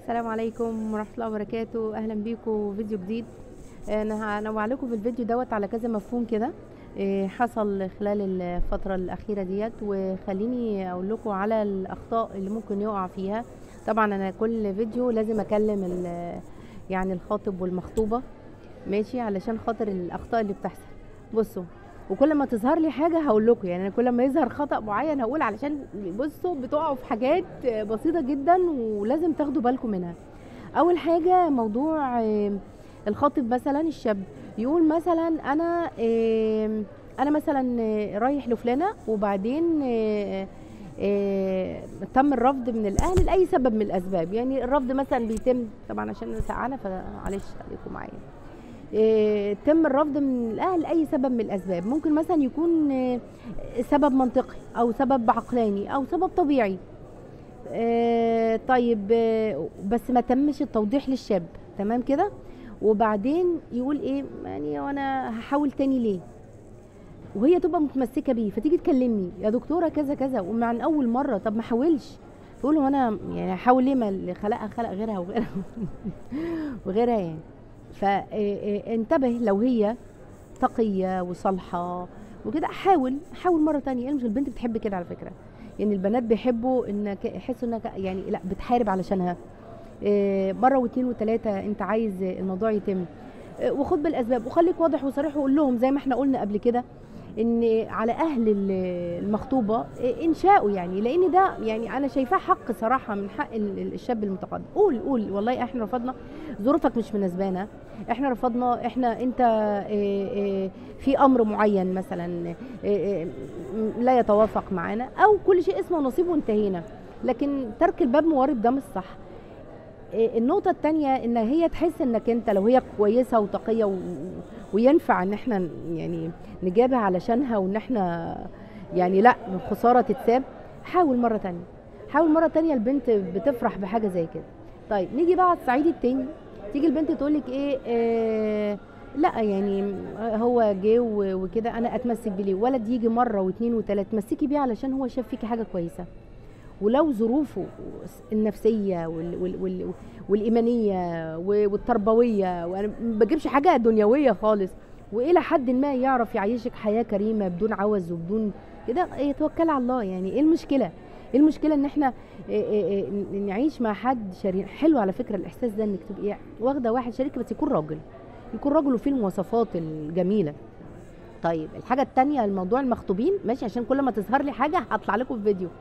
السلام عليكم ورحمة الله وبركاته أهلا بيكم في فيديو جديد أنا هنوع لكم في الفيديو دوت على كذا مفهوم كده إيه، حصل خلال الفترة الأخيرة ديت وخليني أقول لكم على الأخطاء اللي ممكن يقع فيها طبعا أنا كل فيديو لازم أكلم ال- يعني الخاطب والمخطوبة ماشي علشان خاطر الأخطاء اللي بتحصل بصوا وكل ما تظهر لي حاجة هقول لكم يعني أنا كل ما يظهر خطأ معين هقول علشان بصوا بتقعوا في حاجات بسيطة جدا ولازم تاخدوا بالكم منها أول حاجة موضوع آه، الخاطب مثلا الشاب يقول مثلا أنا آه، أنا مثلا آه، رايح لفلانة وبعدين آه، آه، تم الرفض من الأهل لأي سبب من الأسباب يعني الرفض مثلا بيتم طبعا عشان أنا سقعانة فمعلش خليكم معايا إيه، تم الرفض من الاهل لاي سبب من الاسباب ممكن مثلا يكون إيه، سبب منطقي او سبب عقلاني او سبب طبيعي إيه، طيب إيه، بس ما تمش التوضيح للشاب تمام كده وبعدين يقول ايه يعني وانا هحاول تاني ليه وهي تبقى متمسكه بيه فتيجي تكلمني يا دكتوره كذا كذا ومع من اول مره طب ما حاولش تقول له انا يعني هحاول ليه ما اللي خلقها خلق غيرها وغيرها وغيرها يعني فانتبه لو هي تقية وصالحة وكده حاول حاول مرة تانية يعني مش البنت بتحب كده على فكرة يعني البنات بيحبوا انك يحسوا انك يعني لا بتحارب علشانها إيه، مرة واثنين وثلاثة انت عايز الموضوع يتم إيه، وخد بالاسباب وخليك واضح وصريح وقول لهم زي ما احنا قلنا قبل كده ان على اهل ال- المخطوبه إيه، انشاؤه يعني لان ده يعني انا شايفاه حق صراحه من حق ال- ال- الشاب المتقدم قول قول والله احنا رفضنا ظروفك مش مناسبانا احنا رفضنا احنا انت إيه، إيه، في امر معين مثلا إيه، إيه، م- لا يتوافق معانا او كل شيء اسمه نصيب وانتهينا لكن ترك الباب موارب ده مش صح إيه، النقطة التانية ان هي تحس انك انت لو هي كويسة وتقية و... وينفع ان احنا يعني نجابها علشانها وان احنا يعني لا من خسارة تتساب حاول مرة تانية حاول مرة تانية البنت بتفرح بحاجة زي كده طيب نيجي بقى على الصعيد التاني تيجي البنت تقولك ايه آه لا يعني هو جه و- وكده انا اتمسك بيه ليه ولد يجي مره واثنين وثلاثه تمسكي بيه علشان هو شاف فيكي حاجه كويسه ولو ظروفه النفسيه وال وال وال والايمانيه و- والتربويه وانا ما بجيبش حاجه دنيويه خالص والى حد ما يعرف يعيشك حياه كريمه بدون عوز وبدون كده يتوكل على الله يعني ايه المشكله ايه المشكله ان احنا إيه إيه إيه نعيش مع حد شريك حلو على فكره الاحساس ده انك تبقي واخده واحد شريك بس يكون راجل يكون راجل وفيه المواصفات الجميله طيب الحاجه التانية الموضوع المخطوبين ماشي عشان كل ما تظهر لي حاجه هطلع لكم في فيديو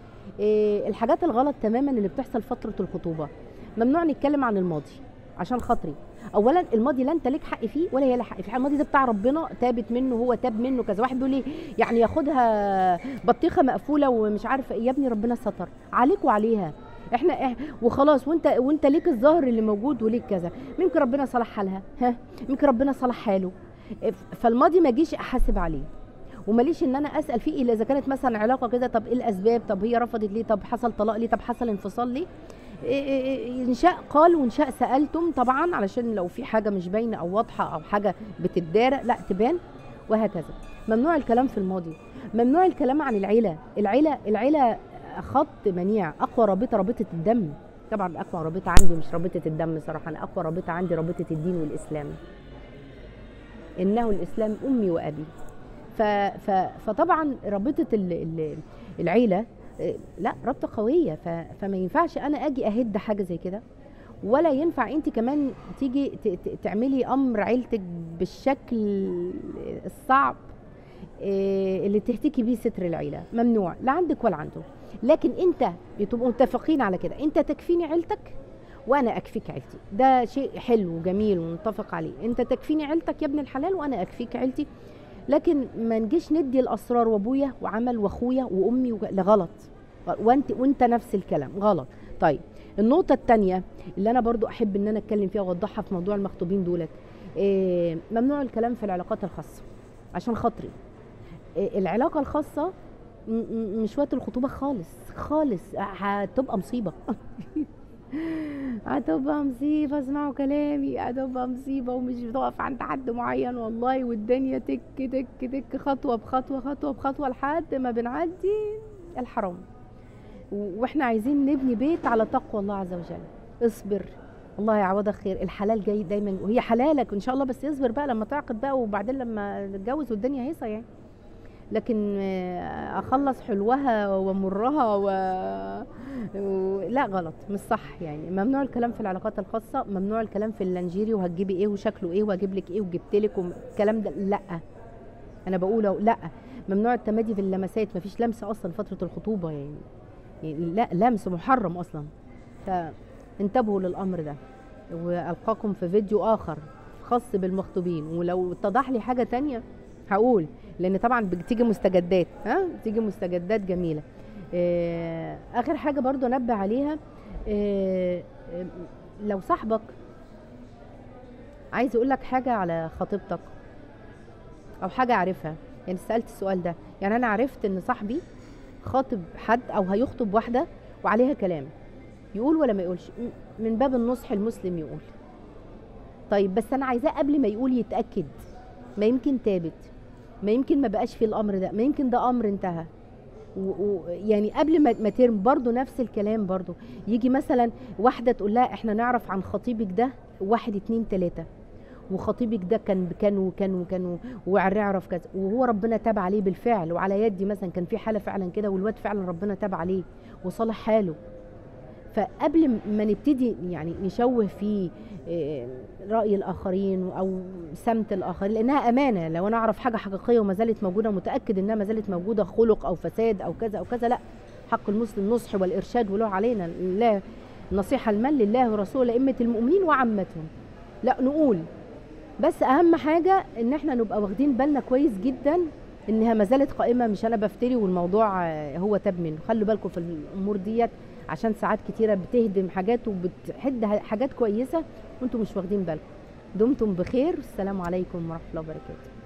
إيه الحاجات الغلط تماما اللي بتحصل فتره الخطوبه ممنوع نتكلم عن الماضي عشان خاطري اولا الماضي لا انت ليك حق فيه ولا هي لها حق فيه الماضي ده بتاع ربنا تابت منه هو تاب منه كذا واحد بيقول لي يعني ياخدها بطيخه مقفوله ومش عارفه ايه يا ابني ربنا ستر عليك وعليها احنا إح- وخلاص وانت وانت ليك الظهر اللي موجود وليك كذا ممكن ربنا صلح حالها ها ممكن ربنا صلح حاله ف- فالماضي ما جيش احاسب عليه وماليش ان انا اسال فيه الا اذا كانت مثلا علاقه كده طب ايه الاسباب طب هي رفضت ليه طب حصل طلاق ليه طب حصل انفصال ليه إيه- إيه- إيه، ان شاء قال وان شاء سالتم طبعا علشان لو في حاجه مش باينه او واضحه او حاجه بتدارى لا تبان وهكذا ممنوع الكلام في الماضي ممنوع الكلام عن العيله العيله العيله خط منيع اقوى رابطه رابطه الدم طبعا اقوى رابطه عندي مش رابطه الدم صراحه انا اقوى رابطه عندي رابطه الدين والاسلام انه الاسلام امي وابي ف ف فطبعا رابطه ال- ال- العيله آه، لا رابطه قويه ف فما ينفعش انا اجي اهد حاجه زي كده ولا ينفع انت كمان تيجي ت- ت- تعملي امر عيلتك بالشكل الصعب آه، اللي تهتكي بيه ستر العيله ممنوع لا عندك ولا عنده لكن انت بتبقوا متفقين على كده انت تكفيني عيلتك وانا اكفيك عيلتي ده شيء حلو وجميل ونتفق عليه انت تكفيني عيلتك يا ابن الحلال وانا اكفيك عيلتي لكن ما نجيش ندي الاسرار وابويا وعمل واخويا وامي وج- لا غلط وانت وانت نفس الكلام غلط طيب النقطة التانية اللي أنا برضو أحب إن أنا أتكلم فيها وأوضحها في موضوع المخطوبين دولت إيه ممنوع الكلام في العلاقات الخاصة عشان خاطري إيه العلاقة الخاصة م- م- مش وقت الخطوبة خالص خالص هتبقى مصيبة هتبقى مصيبة اسمعوا كلامي هتبقى مصيبة ومش بتقف عند حد معين والله والدنيا تك تك تك خطوة بخطوة خطوة بخطوة لحد ما بنعدي الحرام و- واحنا عايزين نبني بيت على تقوى الله عز وجل اصبر الله يعوضك خير الحلال جاي دايما وهي حلالك ان شاء الله بس اصبر بقى لما تعقد بقى وبعدين لما تتجوز والدنيا هيصه يعني لكن آه، اخلص حلوها ومرها و... و... لا غلط مش صح يعني ممنوع الكلام في العلاقات الخاصه ممنوع الكلام في اللانجيري وهتجيبي ايه وشكله ايه وهجيب لك ايه وجبت لك والكلام ده لا انا بقوله لا ممنوع التمادي في اللمسات مفيش لمس اصلا فتره الخطوبه يعني, يعني لا لمس محرم اصلا فانتبهوا للامر ده والقاكم في فيديو اخر خاص بالمخطوبين ولو اتضح لي حاجه تانية هقول لان طبعا بتيجي مستجدات ها بتيجي مستجدات جميله آه اخر حاجه برضو انبه عليها آه آه لو صاحبك عايز يقول لك حاجه على خطيبتك او حاجه عارفها يعني سالت السؤال ده يعني انا عرفت ان صاحبي خاطب حد او هيخطب واحده وعليها كلام يقول ولا ما يقولش م- من باب النصح المسلم يقول طيب بس انا عايزاه قبل ما يقول يتاكد ما يمكن تابت ما يمكن ما بقاش في الامر ده ما يمكن ده امر انتهى و- و- يعني قبل ما ما ترم برضو نفس الكلام برضو يجي مثلا واحده تقول لها احنا نعرف عن خطيبك ده واحد اتنين تلاته وخطيبك ده كان كان وكان وكان ويعرف كذا وهو ربنا تاب عليه بالفعل وعلى يدي مثلا كان في حاله فعلا كده والواد فعلا ربنا تاب عليه وصلح حاله فقبل ما نبتدي يعني نشوه في إيه، رأي الآخرين أو سمت الآخرين لأنها أمانة لو أنا أعرف حاجة حقيقية وما زالت موجودة متأكد إنها ما زالت موجودة خلق أو فساد أو كذا أو كذا لا حق المسلم نصح والإرشاد وله علينا لا نصيحة المن لله ورسوله لأئمة المؤمنين وعامتهم لا نقول بس أهم حاجة إن إحنا نبقى واخدين بالنا كويس جدا إنها ما زالت قائمة مش أنا بفتري والموضوع آه، هو تاب منه خلوا بالكم في الأمور ديت عشان ساعات كتيرة بتهدم حاجات وبتحد حاجات كويسة وانتم مش واخدين بالكم دمتم بخير السلام عليكم ورحمة الله وبركاته